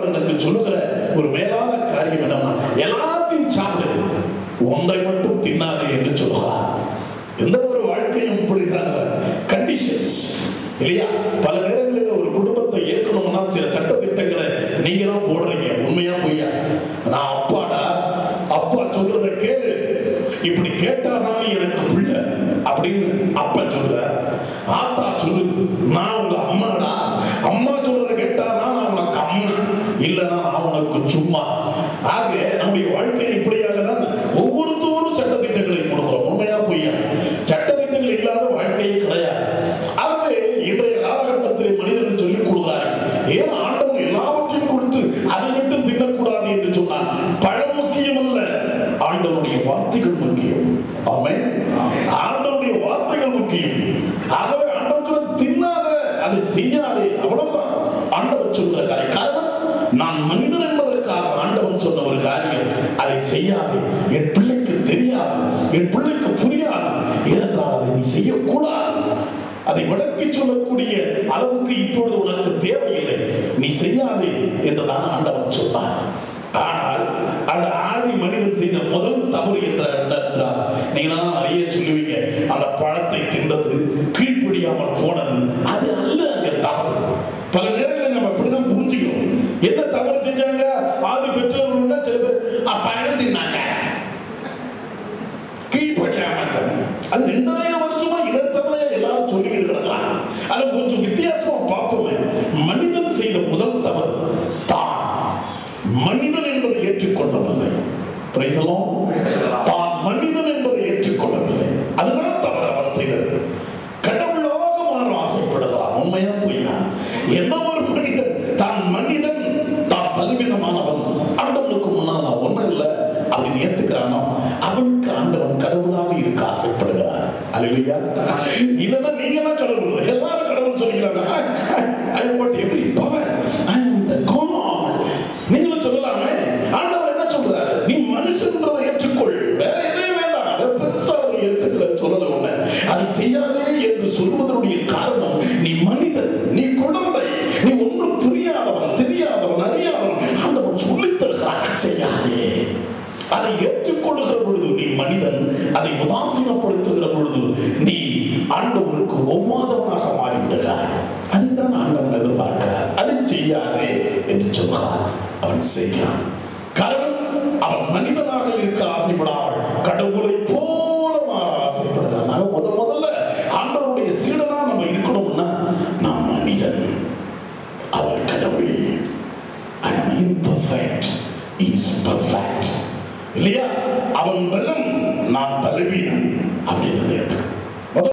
ஆண்டவர் எனக்கு சொல்லுகிற ஒரு மேலான காரியம் என்னன்னா எல்லாத்தையும் சாப்பிடு ஒன்றை மட்டும் தின்னாதே என்று சொல்லுகிறார் எந்த ஒரு வாழ்க்கையும் இப்படிதாக கண்டிஷன்ஸ் இல்லையா பல நேரங்களில் ஒரு குடும்பத்தை ஏற்கணும்னா சில சட்ட திட்டங்களை நீங்க தான் போடுறீங்க உண்மையா பொய்யா நான் அப்பாடா அப்பா சொல்றத கேளு இப்படி கேட்டாதான் எனக்கு பிள்ளை அப்படின்னு அப்பா சொல்றார் ஆத்தா சொல்லு நான் உங்க அம்மாடா அம்மா சொல்றத கேட்டாதான் நான் உனக்கு அம்மா இல்லைன்னா நான் உனக்கு சும்மா ஆக நம்முடைய வாழ்க்கை இப்படியாக தான் ஒவ்வொருத்தோரும் சட்டத்திட்டங்களை கொடுக்கிறோம் உண்மையா பொய்யா சட்டத்திட்டங்கள் இல்லாத வாழ்க்கையே கிடையாது ஆகவே இன்றைய காலகட்டத்தில் மனிதர்கள் சொல்லிக் கொடுக்கிறார்கள் ஏன் ஆண்டவன் எல்லாவற்றையும் கொடுத்து அதை மட்டும் தின்னக்கூடாது என்று சொன்னான் பழம் முக்கியம் அல்ல ஆண்டவனுடைய வார்த்தைகள் முக்கியம் ஆமென் ஆண்டவனுடைய வார்த்தைகள் முக்கியம் ஆகவே ஆண்டவன் சொன்ன தின்னாத அதை செய்யாதே அவ்வளவுதான் ஆண்டவர் சொல்கிற காரியம் காரணம் நான் மனிதன் என்பதற்காக ஆண்டவன் சொன்ன ஒரு காரியம் அதை செய்யாதே என் பிள்ளைக்கு தெரியாது என் பிள்ளைக்கு புரியாது ஏனென்றால் அதை நீ செய்யக்கூடாது அதை விளக்கி சொல்லக்கூடிய அளவுக்கு இப்பொழுது உனக்கு தேவையில்லை நீ செய்யாதே என்றுதான் ஆண்டவன் சொன்னார் ஆனால் அந்த ஆதி மனிதன் செய்த முதல் தவறு என்ற என்றால் நீங்க நிறைய சொல்லுவீங்க அந்த பழத்தை தின்றது கீழ்ப்படியாமல் போனது அது அல்ல அங்க தவறு பல நேரங்களில் நம்ம அப்படிதான் புரிஞ்சுக்கிறோம் என்ன தவறு செஞ்சாங்க ஆதி பெற்றோர்கள் சில பேர் "அ, பழம் தின்னாங்க கீழ்ப்படியாமல் அது ரெண்டாயிரம் வருஷமா இதைத்தமையா எல்லாரும் சொல்லிக்கிட்டு கிடக்கலாம் அது கொஞ்சம் வித்தியாசமா பார்ப்போமே மனிதன் செய்த முதல் தவறு தான் மனிதன் என்பதை ஏற்றுக்கொள்ளவில்லை Praise the Lord. தான் மனிதன் என்பதை ஏற்றுக்கொள்ளவில்லை அதுதான் தவறு அவன் செய்தது கடவுளாக மாற ஆசைப்படுகிறான் உண்மையா பொய்யா எந்த ஒரு மனிதன் தான் மனிதன் தான் பலவீனமானவன் ஆண்டவனுக்கு முன்னால் நான் ஒண்ணும் இல்லை அப்படின்னு ஏத்துக்கிறானோ அவனுக்கு ஆண்டவன் கடவுளாக இருக்க ஆசைப்படுகிறார் அல்லையா இல்லைன்னா நீங்க தான் கடவுள் எல்லாரும் கடவுள் சொல்லிக்கிறாங்க I what every power I am the god நீங்களும் சொல்லலாமே ஆண்டவர் என்ன சொல்றாரு நீ மனுஷன்றதை ஏற்றுக்கொள் வேற எதையும் வேண்டாம் அதை பெருசா ஒரு ஏத்துக்கல சொல்லல உன்னை அதை செய்யாதே என்று சொல்வதனுடைய காரணம் நீ மனிதன் நீ குழந்தை நீ ஒன்றும் புரியாதவன் தெரியாதவன் அறியாதவன் ஆண்டவன் சொல்லித் தருகிறான் செய்யாதே அதை ஏற்றுக்கொள்ளுகிற பொழுது நீ மனிதன் அதை உதாசீனப்படுத்துகிற பொழுது நீ ஆண்டவருக்கு ஒவ்வாதவனாக மாறிவிடுகிறாய் அதுதான் ஆண்டவன் எதிர்பார்க்கிறார் அதை செய்யாதே என்று சொல்கிறார் அவன் செய்கிறான் காரணம் அவன் மனிதனாக இருக்க ஆசைப்படாமல் கடவுளை போல மாற ஆசைப்படுகிறான் ஆக முத முதல்ல ஆண்டவருடைய சீடனா நம்ம இருக்கணும்னா நாம் மனிதன் அவர் கடவுள் I am imperfect. He is perfect. இல்லையா அவன் பலம் நான் பலவீனம் அப்படின்றது ஏத்துக்கணும்.